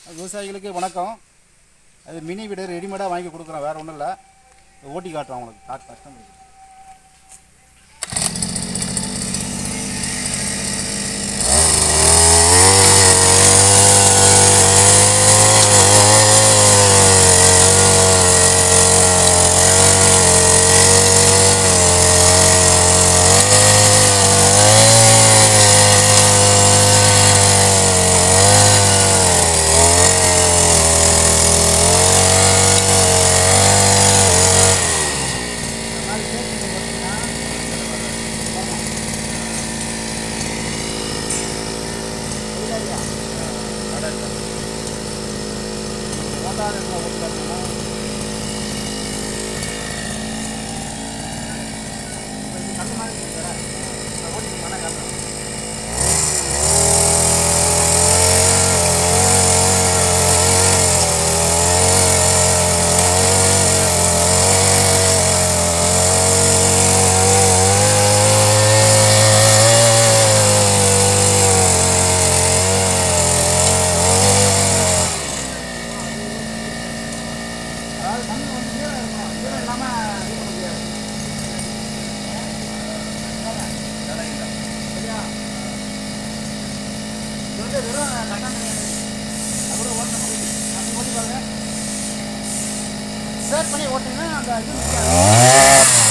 விவசாயிகளுக்கு வணக்கம் அது மினி வீடு ரெடிமேடாக வாங்கி கொடுக்குறோம் வேறு ஒன்றும் இல்லை ஓட்டி காட்டுறோம் உங்களுக்கு காட்டு கஸ்டமருக்கு ஓட்டாத இடத்துல ஓட்டி காட்டுறோம் இப்போ இது கண்ணு மாதிரி இருக்கு சார். நான் ஓட்டி மன காட்டுறேன் அதாவது கண்ணு வந்து ஈரம் இருக்கணும் ஈரம் இல்லாமல் இது பண்ண முடியாது சரியா இது வந்து வெறும் கட்டம் கிடையாது அது கூட ஓட்டணும் அப்படி ஓட்டி பாருங்க ஸ்டார்ட் பண்ணி ஓட்டிங்கன்னா அந்த இது நிற்காது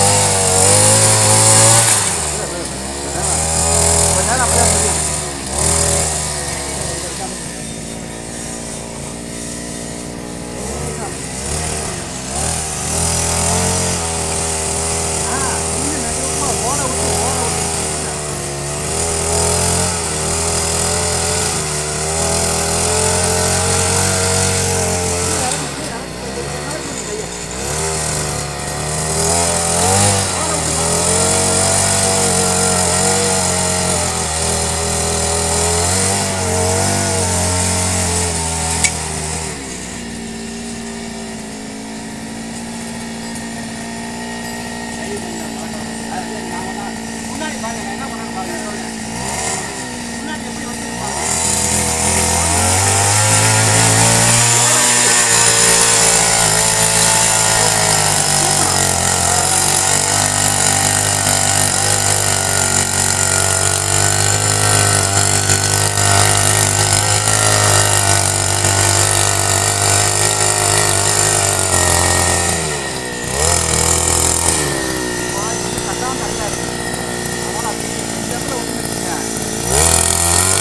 கொஞ்ச நேரம் அப்படியே தெரியும் ஆ இன்னும் மெதுவா ஓட விட்டு ஓட விட்டு முன்னாடி பாருங்க என்ன பண்ணணும் பாருங்க முன்னாடி எப்படி வச்சிருப்பாங்க கட்டாமல் தனியாக இருக்கு அதனால் அப்படி இந்த இடத்துல ஒன்று வச்சுங்க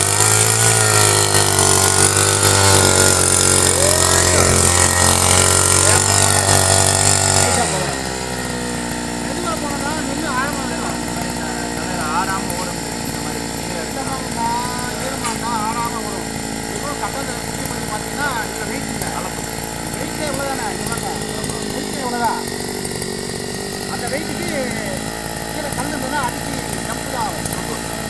மெதுவாக போனதா நின்று ஆழமாக வேணும் ஆறாம ஓட முடியும் இந்த மாதிரி ஈரமாக இருந்தா ஈரமாக இருந்தால் ஆழாமல் வரும் இப்போ கட்டத்தில் சுற்றி பண்ணி பார்த்தீங்கன்னா இதில் வெயிட் இல்லை அளவு வெயிட்டே இவ்வளோதானே இது பாருங்க வெயிட்டே இவ்வளோதான் அந்த வெயிட்டுக்கு கீழே கல் இருந்ததுன்னா அடிச்சு ஜம்ப் தான் ஆகும்